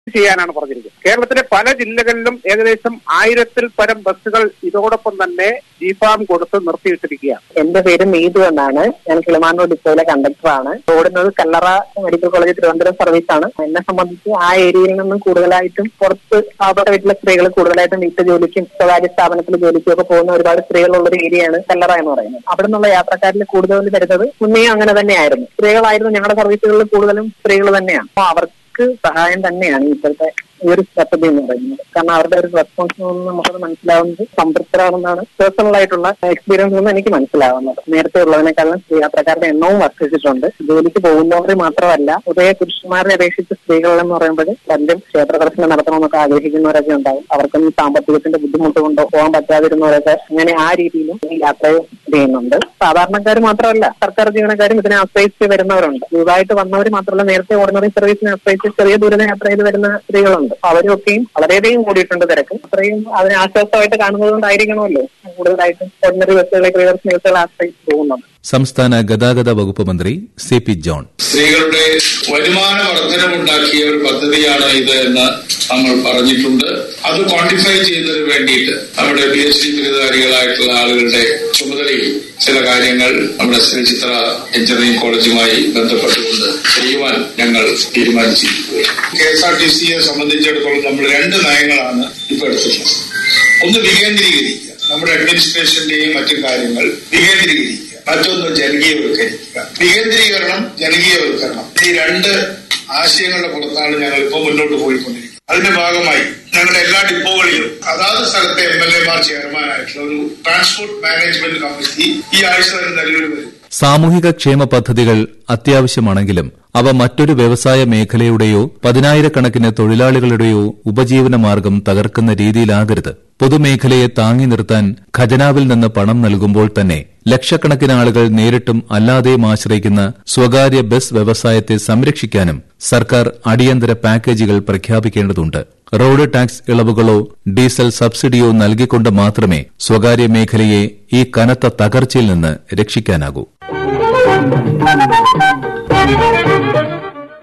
ചെയ്യാനാണ് പറഞ്ഞിരിക്കുന്നത് കേരളത്തിലെ പല ജില്ലകളിലും ഏകദേശം ആയിരത്തിൽ പരം ബസ്സുകൾ ഇതോടൊപ്പം തന്നെ ജീഫാം കൊടുത്ത് നിർത്തിയിട്ടിരിക്കുകയാണ് എന്റെ പേര് മീതു എന്നാണ് ഞാൻ കിളിമാനൂർ ഡിപ്പോയിലെ കണ്ടക്ടറാണ് ഓടുന്നത് Kallara medical college Thiruvananthapuram service ആണ് എന്നെ സംബന്ധിച്ച് ആ ഏരിയയിൽ നിന്നും കൂടുതലായിട്ടും പുറത്ത് പാവപ്പെട്ട വീട്ടിലെ സ്ത്രീകൾ കൂടുതലായിട്ടും വീട്ടു ജോലിക്കും സ്വകാര്യ സ്ഥാപനത്തിൽ ജോലിക്കും ഒക്കെ പോകുന്ന ഒരുപാട് സ്ത്രീകളുള്ള ഒരു ഏരിയയാണ് കല്ലറ എന്ന് പറയുന്നത് അവിടെ നിന്നുള്ള യാത്രക്കാരിൽ കൂടുതൽ വരുന്നത് മുന്നേ അങ്ങനെ തന്നെയായിരുന്നു സ്ത്രീകളായിരുന്നു ഞങ്ങളുടെ സർവീസുകളിൽ കൂടുതലും സ്ത്രീകൾ തന്നെയാണ് അപ്പൊ അവർക്ക് സഹായം തന്നെയാണ് ഇപ്പോഴത്തെ ഈ ഒരു പദ്ധതി എന്ന് പറയുന്നത് കാരണം അവരുടെ ഒരു റെസ്പോൺസ് നിന്ന് നമുക്കത് മനസ്സിലാവുന്നത് സംതൃപ്തരാണെന്നാണ് പേഴ്സണൽ ആയിട്ടുള്ള എക്സ്പീരിയൻസ് നിന്ന് എനിക്ക് മനസ്സിലാവുന്നത് നേരത്തെ ഉള്ളതിനേക്കാളും സ്ത്രീ യാത്രക്കാരുടെ എണ്ണവും വർദ്ധിച്ചിട്ടുണ്ട് ജോലിക്ക് പോകുന്നവർ മാത്രമല്ല ഉദയ പുരുഷന്മാരെ അപേക്ഷിച്ച് സ്ത്രീകൾ എന്ന് പറയുമ്പോൾ പലരും ക്ഷേത്ര ദർശനം നടത്തണമെന്നൊക്കെ ആഗ്രഹിക്കുന്നവരൊക്കെ ഉണ്ടാവും അവർക്കൊന്നും സാമ്പത്തികത്തിന്റെ ബുദ്ധിമുട്ട് കൊണ്ടോ പോകാൻ പറ്റാതിരുന്നവരൊക്കെ അങ്ങനെ ആ രീതിയിലും ഈ യാത്ര ചെയ്യുന്നുണ്ട് സാധാരണക്കാർ മാത്രമല്ല സർക്കാർ ജീവനക്കാരും ഇതിനെ ആശ്രയിച്ച് വരുന്നവരുണ്ട് പുതുതായിട്ട് വന്നവർ മാത്രമല്ല നേരത്തെ ഓർഡിനറി സർവീസിനെ ആശ്രയിച്ച് ചെറിയ ദൂരം യാത്ര ചെയ്ത് വരുന്ന സ്ത്രീകളുണ്ട് അപ്പൊ അവരൊക്കെയും വളരെയധികം കൂടിയിട്ടുണ്ട് തിരക്ക് അത്രയും അതിനെ ആശ്വാസമായിട്ട് കാണുന്നത് കൊണ്ടായിരിക്കണമല്ലോ കൂടുതലായിട്ടും ഓർഡിനറി ബസ്സുകളെ പ്രിയദർശന ബസ്സുകളെ ആശ്രയിച്ച് പോകുന്നുണ്ട് സംസ്ഥാന ഗതാഗത വകുപ്പ് മന്ത്രി സി പി ജോൺ സ്ത്രീകളുടെ വരുമാന വർധനവുണ്ടാക്കിയ ഒരു പദ്ധതിയാണ് ഇത് എന്ന് നമ്മൾ പറഞ്ഞിട്ടുണ്ട് അത് ക്വാണ്ടിഫൈ ചെയ്യുന്നതിന് വേണ്ടിയിട്ട് നമ്മുടെ പി എച്ച് ഡി ബിരുദധാരികളായിട്ടുള്ള ആളുകളുടെ ചുമതലയിൽ ചില കാര്യങ്ങൾ നമ്മുടെ ശ്രീചിത്ര എഞ്ചിനീയറിംഗ് കോളേജുമായി ബന്ധപ്പെട്ടുകൊണ്ട് ചെയ്യുവാൻ ഞങ്ങൾ തീരുമാനിച്ചിരിക്കുകയാണ് കെ എസ് ആർ ടി സിയെ സംബന്ധിച്ചിടത്തോളം നമ്മൾ രണ്ട് നയങ്ങളാണ് ഇപ്പോൾ എടുത്തിട്ടുള്ളത് ഒന്ന് വികേന്ദ്രീകരിക്കുക നമ്മുടെ അഡ്മിനിസ്ട്രേഷന്റെയും മറ്റു കാര്യങ്ങൾ വികേന്ദ്രീകരിക്കുക മറ്റൊന്ന് ജനകീയവൽക്കരിക്കുക വികേന്ദ്രീകരണം ജനകീയവൽക്കരണം ഈ രണ്ട് ആശയങ്ങളുടെ പുറത്താണ് ഞങ്ങൾ ഇപ്പോൾ മുന്നോട്ട് പോയിക്കൊണ്ടിരിക്കുന്നത് അതിന്റെ ഭാഗമായി ഞങ്ങളുടെ എല്ലാ ഡിപ്പോകളിലും അതാത് സ്ഥലത്തെ എം എൽ എമാർ ചെയർമാനായിട്ടുള്ള ഒരു ട്രാൻസ്പോർട്ട് മാനേജ്മെന്റ് കമ്മിറ്റി ഈ ആഴ്ച തന്നെ നിലവിൽ വരും സാമൂഹിക ക്ഷേമ പദ്ധതികൾ അത്യാവശ്യമാണെങ്കിലും അവ മറ്റൊരു വ്യവസായ മേഖലയുടെയോ പതിനായിരക്കണക്കിന് തൊഴിലാളികളുടെയോ ഉപജീവന മാർഗം തകർക്കുന്ന രീതിയിലാകരുത് പൊതുമേഖലയെ താങ്ങി നിർത്താൻ ഖജനാവിൽ നിന്ന് പണം നൽകുമ്പോൾ തന്നെ ലക്ഷക്കണക്കിന് ആളുകൾ നേരിട്ടും അല്ലാതെയും ആശ്രയിക്കുന്ന സ്വകാര്യ ബസ് വ്യവസായത്തെ സംരക്ഷിക്കാനും സർക്കാർ അടിയന്തര പാക്കേജുകൾ പ്രഖ്യാപിക്കേണ്ടതുണ്ട് റോഡ് ടാക്സ് ഇളവുകളോ ഡീസൽ സബ്സിഡിയോ നൽകിക്കൊണ്ട് മാത്രമേ സ്വകാര്യ മേഖലയെ ഈ കനത്ത തകർച്ചയിൽ നിന്ന് രക്ഷിക്കാനാകൂ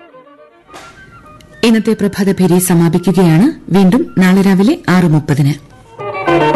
ഇന്നത്തെ പ്രഭാതഭേരി സമാപിക്കുകയാണ് വീണ്ടും നാളെ രാവിലെ ആറ് മുപ്പതിന്